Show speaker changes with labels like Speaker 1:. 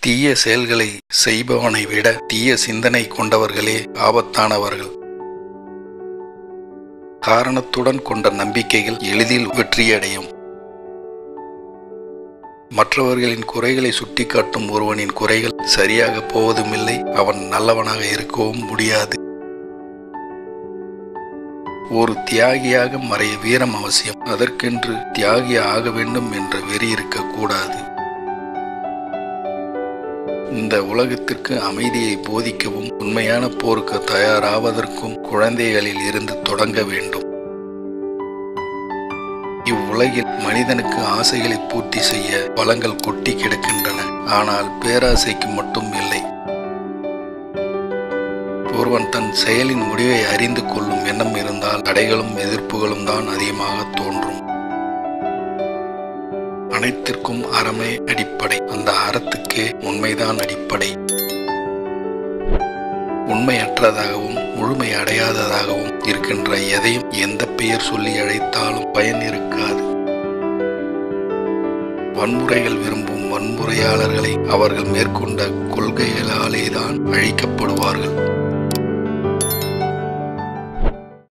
Speaker 1: தீய செயல்களை செய்பவனை விட தீய சிந்தனை கொண்டவர்களே ஆபத்தானவர்கள் காரணத்துடன் கொண்ட நம்பிக்கைகள் எளிதில் வெற்றியடையும் மற்றவர்களின் குறைகளை சுட்டிக்காட்டும் ஒருவனின் குறைகள் சரியாக போவதுமில்லை அவன் நல்லவனாக இருக்கவும் முடியாது ஒரு தியாகியாக மறைய வீரம் அவசியம் அதற்கென்று தியாகி ஆக வேண்டும் என்ற வெறி இருக்கக்கூடாது இந்த உலகத்திற்கு அமைதியை போதிக்கவும் உண்மையான போருக்கு தயாராவதற்கும் குழந்தைகளில் இருந்து தொடங்க வேண்டும் இவ்வுலகில் மனிதனுக்கு ஆசைகளை பூர்த்தி செய்ய வளங்கள் கொட்டி கிடக்கின்றன ஆனால் பேராசைக்கு மட்டும் இல்லை ஒருவன் தன் செயலின் முடிவை அறிந்து கொள்ளும் எண்ணம் இருந்தால் தடைகளும் எதிர்ப்புகளும் தான் அதிகமாக தோன்றும் அனைத்திற்கும் அறமே அடிப்படை அந்த அறத்துக்கே உண்மைதான் அடிப்படை உண்மையற்றதாகவும் முழுமை அடையாததாகவும் இருக்கின்ற எதையும் எந்த பெயர் சொல்லி அழைத்தாலும் பயன் இருக்காது வன்முறைகள் விரும்பும் வன்முறையாளர்களை அவர்கள் மேற்கொண்ட கொள்கைகளாலேதான் அழிக்கப்படுவார்கள்